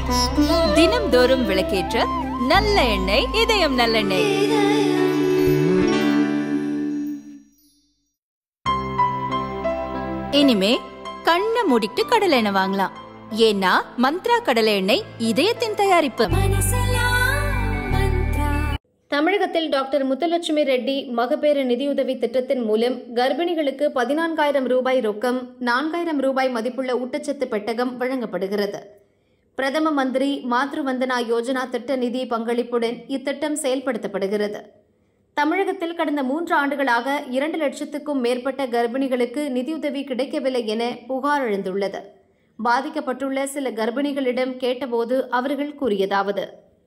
தினம்தோறும் விளக்கேற்ற நல்ல எண்ணெய் இதயம் நல்லெண்ணெய் இனிமே கண்ணை மூடிட்டு கடலை எண்ணெய் வாங்கலாம் ஏன்னா மந்த்ரா கடலை எண்ணெய் இதயத்தின் தயாரிப்பு தமிழகத்தில் டாக்டர் முத்துலட்சுமி ரெட்டி மகப்பேறு நிதியுதவி திட்டத்தின் மூலம் கர்ப்பிணிகளுக்கு பதினான்காயிரம் ரூபாய் ரொக்கம் நான்காயிரம் ரூபாய் மதிப்புள்ள ஊட்டச்சத்து பெட்டகம் வழங்கப்படுகிறது பிரதம மந்திரி மாத்ரு வந்தனா யோஜனா திட்ட நிதி பங்களிப்புடன் இத்திட்டம் செயல்படுத்தப்படுகிறது தமிழகத்தில் கடந்த மூன்று ஆண்டுகளாக இரண்டு லட்சத்துக்கும் மேற்பட்ட கர்ப்பிணிகளுக்கு நிதியுதவி கிடைக்கவில்லை என புகார் எழுந்துள்ளது பாதிக்கப்பட்டுள்ள சில கர்ப்பிணிகளிடம் கேட்டபோது அவர்கள் கூறியதாவது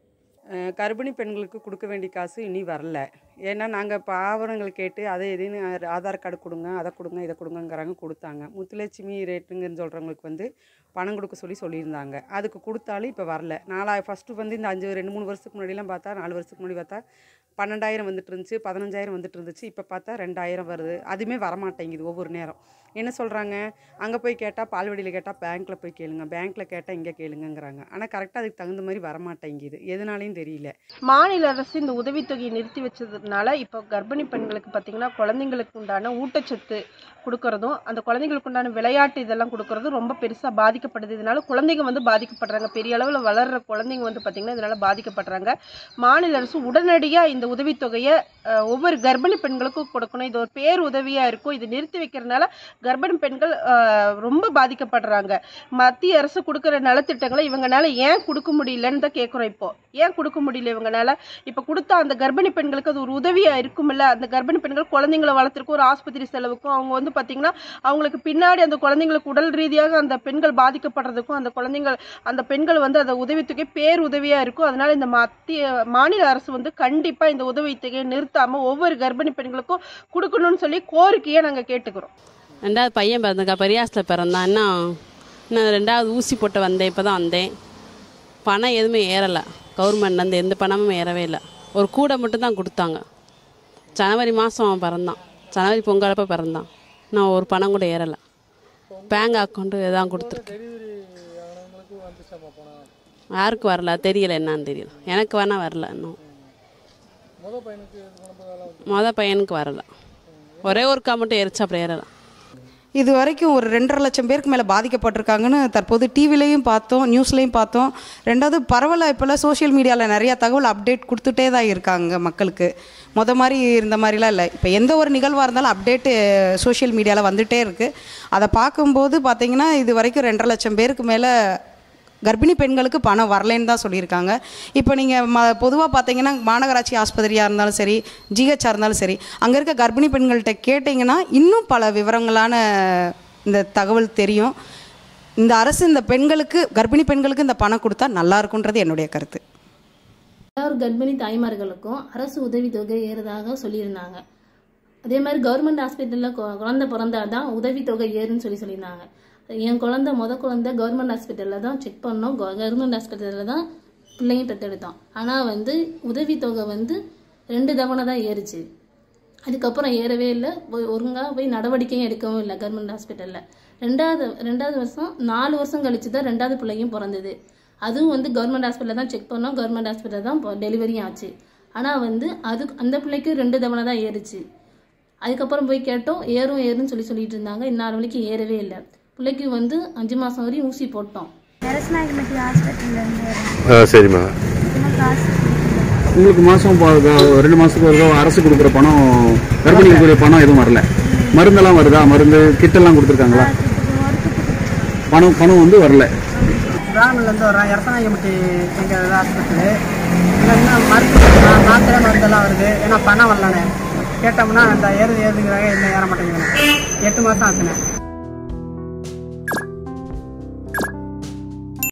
அஹ் கர்ப்பிணி பெண்களுக்கு கொடுக்க வேண்டிய காசு இனி வரல ஏன்னா நாங்கள் இப்போ ஆவணங்கள் கேட்டு அதை எதுன்னு ஆதார் கார்டு கொடுங்க அதை கொடுங்க இதை கொடுங்கங்கிறாங்க கொடுத்தாங்க முத்துலட்சுமி ரேட்டுங்கன்னு சொல்கிறவங்களுக்கு வந்து பணம் கொடுக்க சொல்லி சொல்லியிருந்தாங்க அதுக்கு கொடுத்தாலும் இப்போ வரல நாலா ஃபஸ்ட்டு வந்து இந்த அஞ்சு ரெண்டு மூணு வருஷத்துக்கு முன்னாடிலாம் பார்த்தா நாலு வருஷத்துக்கு முன்னாடி பார்த்தா பன்னெண்டாயிரம் வந்துட்டு இருந்துச்சு பதினஞ்சாயிரம் வந்துட்டு இருந்துச்சு இப்போ பார்த்தா ரெண்டாயிரம் வருது அதுவுமே வரமாட்டேங்குது ஒவ்வொரு நேரம் என்ன சொல்கிறாங்க அங்கே போய் கேட்டால் பால்வடியில் கேட்டால் பேங்க்கில் போய் கேளுங்க பேங்க்கில் கேட்டால் இங்கே கேளுங்கங்கிறாங்க ஆனால் கரெக்டாக அதுக்கு தகுந்த மாதிரி வரமாட்டேங்குது எதனாலையும் தெரியல மாநில அரசு இந்த உதவித்தொகையை நிறுத்தி வச்சதுனால இப்போ கர்ப்பிணி பெண்களுக்கு பார்த்தீங்கன்னா குழந்தைங்களுக்கு உண்டான ஊட்டச்சத்து கொடுக்கறதும் அந்த குழந்தைங்களுக்கு உண்டான விளையாட்டு இதெல்லாம் கொடுக்கறதும் ரொம்ப பெருசாக பாதிக்கப்படுது இதனால குழந்தைங்க வந்து பாதிக்கப்படுறாங்க பெரிய அளவில் வளர்கிற குழந்தைங்க வந்து பார்த்தீங்கன்னா இதனால பாதிக்கப்படுறாங்க மாநில அரசு உடனடியாக இந்த உதவித்தொகையை அஹ், ஒவ்வொரு கர்ப்பிணி பெண்களுக்கும் கொடுக்கணும் இது ஒரு பேர் உதவியாக இருக்கும் இது நிறுத்தி வைக்கிறதுனால கர்ப்பிணி பெண்கள் அஹ், ரொம்ப பாதிக்கப்படுறாங்க மத்திய அரசு கொடுக்குற நலத்திட்டங்களை இவங்கனால ஏன் கொடுக்க முடியலன்னு தான் கேட்குறோம் இப்போ ஏன் கொடுக்க முடியல இவங்கனால இப்போ கொடுத்தா அந்த கர்ப்பிணி பெண்களுக்கு அது ஒரு உதவியா இருக்கும்ல அந்த கர்ப்பிணி பெண்கள் குழந்தைங்களை வளர்த்துருக்கும் ஒரு ஆஸ்பத்திரி செலவுக்கும் அவங்க வந்து பார்த்தீங்கன்னா அவங்களுக்கு பின்னாடி அந்த குழந்தைங்களுக்கு உடல் ரீதியாக அந்த பெண்கள் பாதிக்கப்படுறதுக்கும் அந்த குழந்தைங்கள் அந்த பெண்கள் வந்து அந்த உதவித்தொகை பேர் உதவியா இருக்கும் அதனால இந்த மத்திய மாநில அரசு வந்து கண்டிப்பா இந்த உதவித்தொகையை நிறுத்தாம ஒவ்வொரு கர்ப்பிணி பெண்களுக்கும் கொடுக்கணும்னு சொல்லி கோரிக்கையை நாங்க கேட்டுக்கிறோம் ரெண்டாவது பையன் பிறந்தக்கா பெரியாஸ்டில் பிறந்தான் இன்னும் இன்னும் ரெண்டாவது ஊசி போட்டு வந்தேன் இப்போ தான் வந்தேன் பணம் எதுவுமே ஏறலை கவர்மெண்ட்லேருந்து எந்த பணமும் ஏறவே இல்லை ஒரு கூடை மட்டும் தான் கொடுத்தாங்க ஜனவரி மாதம் அவன் பிறந்தான் ஜனவரி பொங்கலப்போ பிறந்தான் நான் ஒரு பணம் கூட ஏறலை பேங்க் அக்கௌண்ட்டு இதான் கொடுத்துருக்கேன் யாருக்கு வரல தெரியல என்னன்னு தெரியல எனக்கு வேணா வரல இன்னும் மொதல் பையனுக்கு வரல ஒரே ஒருக்கா மட்டும் எரிச்சு அப்புறம் ஏறலாம் இது வரைக்கும் ஒரு ரெண்டரை லட்சம் பேருக்கு மேலே பாதிக்கப்பட்டிருக்காங்கன்னு தற்போது டிவிலையும் பார்த்தோம் நியூஸ்லேயும் பார்த்தோம் ரெண்டாவது பரவல இப்போல்லாம் சோஷியல் மீடியாவில் நிறைய தகவல் அப்டேட் கொடுத்துட்டே தான் இருக்காங்க மக்களுக்கு மொத மாதிரி இருந்த மாதிரிலாம் இல்லை இப்போ எந்த ஒரு நிகழ்வாக இருந்தாலும் அப்டேட்டு சோஷியல் மீடியாவில் வந்துகிட்டே இருக்குது அதை பார்க்கும்போது பார்த்தீங்கன்னா இது வரைக்கும் ரெண்டரை லட்சம் பேருக்கு மேலே கர்ப்பிணி பெண்களுக்கு பணம் வரலைன்னு தான் சொல்லியிருக்காங்க இப்போ நீங்கள் ம பொதுவாக பார்த்தீங்கன்னா மாநகராட்சி ஆஸ்பத்திரியாக இருந்தாலும் சரி ஜிஹெச்சாக இருந்தாலும் சரி அங்கே இருக்க கர்ப்பிணி பெண்கள்கிட்ட கேட்டிங்கன்னா இன்னும் பல விவரங்களான இந்த தகவல் தெரியும் இந்த அரசு இந்த பெண்களுக்கு கர்ப்பிணி பெண்களுக்கு இந்த பணம் கொடுத்தா நல்லா இருக்குன்றது என்னுடைய கருத்து எல்லா ஒரு கர்ப்பிணி தாய்மார்களுக்கும் அரசு உதவித்தொகை ஏறுதாக சொல்லியிருந்தாங்க அதே மாதிரி கவர்மெண்ட் ஹாஸ்பிட்டலில் குழந்தை பிறந்தாதான் உதவித்தொகை ஏறுன்னு சொல்லி சொல்லியிருந்தாங்க என் குழந்தை முத குழந்தை கவர்மெண்ட் ஹாஸ்பிட்டலில் தான் செக் பண்ணோம் கவர்மெண்ட் ஹாஸ்பிட்டலில் தான் பிள்ளையும் பெற்றெடுத்தோம் ஆனால் வந்து உதவித்தொகை வந்து ரெண்டு தவணை தான் ஏறுச்சு அதுக்கப்புறம் ஏறவே இல்லை போய் ஒழுங்காக போய் நடவடிக்கையும் எடுக்கவும் இல்லை கவர்மெண்ட் ஹாஸ்பிட்டலில் ரெண்டாவது ரெண்டாவது வருஷம் நாலு வருஷம் கழிச்சு தான் ரெண்டாவது பிள்ளையும் பிறந்தது அதுவும் வந்து கவர்மெண்ட் ஹாஸ்பிட்டலில் தான் செக் பண்ணோம் கவர்மெண்ட் ஹாஸ்பிட்டல் தான் டெலிவரியும் ஆச்சு ஆனால் வந்து அது அந்த பிள்ளைக்கு ரெண்டு தவணை தான் ஏறுச்சு அதுக்கப்புறம் போய் கேட்டோம் ஏறும் ஏறும்னு சொல்லி சொல்லிட்டு இருந்தாங்க இந்நாள் வரைக்கும் ஏறவே இல்லை பிள்ளைக்கு வந்து அஞ்சு மாதம் வரையும் ஊசி போட்டோம் நரசநாயகமட்டி ஹாஸ்பிட்டல்லேருந்து வரேன் ஆ சரிம்மா இன்னும் காசு உங்களுக்கு மாதம் ரெண்டு மாதத்துக்கு ஒரு தடவை அரசு கொடுக்குற பணம் கர்ப்பிணிக்குரிய பணம் எதுவும் வரல மருந்தெல்லாம் வருதா மருந்து கிட்டெல்லாம் கொடுத்துருக்காங்களா பணம் பணம் வந்து வரல பிராமணிலேருந்து வர்றேன் இரத்தநாயகம்பட்டி எங்கள் ஹாஸ்பிட்டலு இதில் இன்னும் மருந்து மா- மாத்திரை மருந்தெல்லாம் வருது ஏன்னா பணம் வரலண்ணே கேட்டோம்னா இந்த ஏறுது ஏறுதுங்கிறாங்க இன்னும் ஏற மாட்டேங்குதுண்ணே எட்டு மாதம் ஆச்சுண்ணே